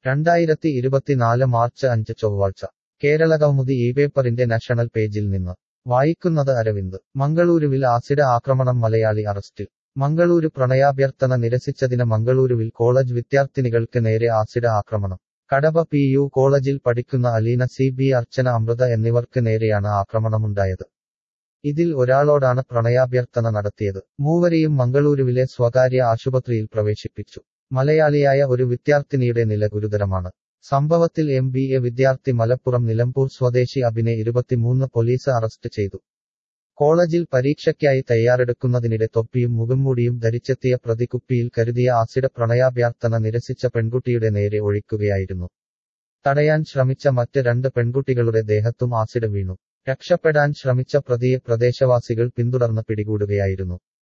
രണ്ടായിരത്തി ഇരുപത്തിനാല് മാർച്ച് അഞ്ച് ചൊവ്വാഴ്ച കേരളകൗമുദി ഈ പേപ്പറിന്റെ നാഷണൽ പേജിൽ നിന്ന് വായിക്കുന്നത് അരവിന്ദ് മംഗളൂരുവിൽ ആസിഡ് ആക്രമണം മലയാളി അറസ്റ്റിൽ മംഗളൂരു പ്രണയാഭ്യർത്ഥന നിരസിച്ചതിന് മംഗളൂരുവിൽ കോളേജ് വിദ്യാർത്ഥിനികൾക്ക് നേരെ ആസിഡ് ആക്രമണം കടവ പി യു കോളേജിൽ പഠിക്കുന്ന അലീന സി ബി അർച്ചന അമൃത എന്നിവർക്ക് നേരെയാണ് ആക്രമണമുണ്ടായത് ഇതിൽ ഒരാളോടാണ് പ്രണയാഭ്യർത്ഥന നടത്തിയത് മൂവരെയും മംഗളൂരുവിലെ സ്വകാര്യ ആശുപത്രിയിൽ പ്രവേശിപ്പിച്ചു മലയാളിയായ ഒരു വിദ്യാർത്ഥിനിയുടെ നില ഗുരുതരമാണ് സംഭവത്തിൽ എം ബി എ വിദ്യാർത്ഥി മലപ്പുറം നിലമ്പൂർ സ്വദേശി അഭിനെ ഇരുപത്തിമൂന്ന് പോലീസ് അറസ്റ്റ് ചെയ്തു കോളേജിൽ പരീക്ഷയ്ക്കായി തയ്യാറെടുക്കുന്നതിനിടെ തൊപ്പിയും മുഖംമൂടിയും ധരിച്ചെത്തിയ പ്രതി കുപ്പിയിൽ കരുതിയ ആസിഡ് പ്രണയാഭ്യർത്ഥന നിരസിച്ച പെൺകുട്ടിയുടെ നേരെ ഒഴിക്കുകയായിരുന്നു തടയാൻ ശ്രമിച്ച മറ്റ് രണ്ട് പെൺകുട്ടികളുടെ ദേഹത്തും ആസിഡ് വീണു രക്ഷപ്പെടാൻ ശ്രമിച്ച പ്രതിയെ പ്രദേശവാസികൾ പിന്തുടർന്ന് പിടികൂടുകയായിരുന്നു